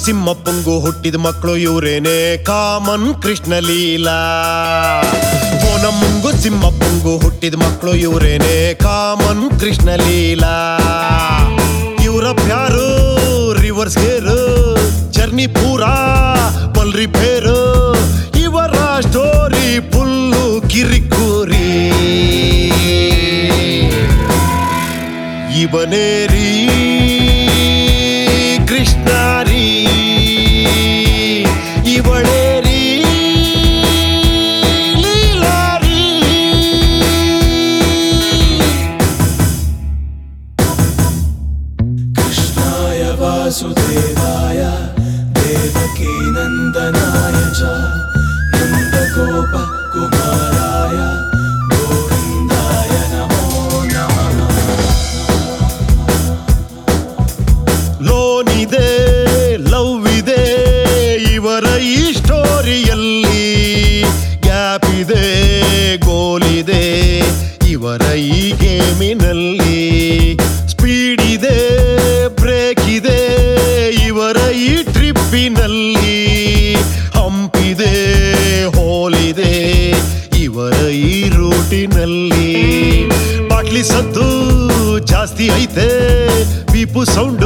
ಸಿಂಹಪ್ಪಂಗು ಹುಟ್ಟಿದ ಮಕ್ಕಳು ಇವರೇನೆ ಕಾಮನ್ ಕೃಷ್ಣ ಲೀಲಾ ಓನಮ್ಮಂಗು ಸಿಂಹಪ್ಪಂಗು ಹುಟ್ಟಿದ ಮಕ್ಕಳು ಇವರೇನೆ ಕಾಮನ್ ಕೃಷ್ಣ ಲೀಲಾ ಇವರ ಪ್ಯಾರು ರಿವರ್ಸ್ ಗೇರು ಜರ್ನಿ ಪೂರಾ ಪಲ್ರಿ ಫೇರು ಇವರ ಸ್ಟೋರಿ ಫುಲ್ಲು ಕಿರಿಕೂರಿ ಇವನೇ ರೀ ಕೃಷ್ಣ ರೀ ಇವಳೇ ರೀ ಲೀಲಾ ರೀ कृष्णाय वासुदेवाय देवकी नन्दनाय च नन्दगोपकुमाराय गोविन्दाय नमो नमः ಲೋನ್ ಇದೆ ಲವ್ ಇದೆ ಇವರ ಈ ಸ್ಟೋರಿಯಲ್ಲಿ ಗ್ಯಾಪ್ ಇದೆ ಗೋಲ್ ಇದೆ ಇವರ ಈ ಗೇಮಿನಲ್ಲಿ ಸ್ಪೀಡ್ ಇದೆ ಬ್ರೇಕ್ ಇದೆ ಇವರ ಈ ಟ್ರಿಪ್ಪಿನಲ್ಲಿ ಹಂಪಿದೆ ಹೋಲ್ ಇದೆ ಇವರ ಈ ರೂಟಿನಲ್ಲಿ ಬಾಟ್ಲಿ ಸದ್ದು ಜಾಸ್ತಿ ಐತೆ ಬೀಪು ಸೌಂಡ್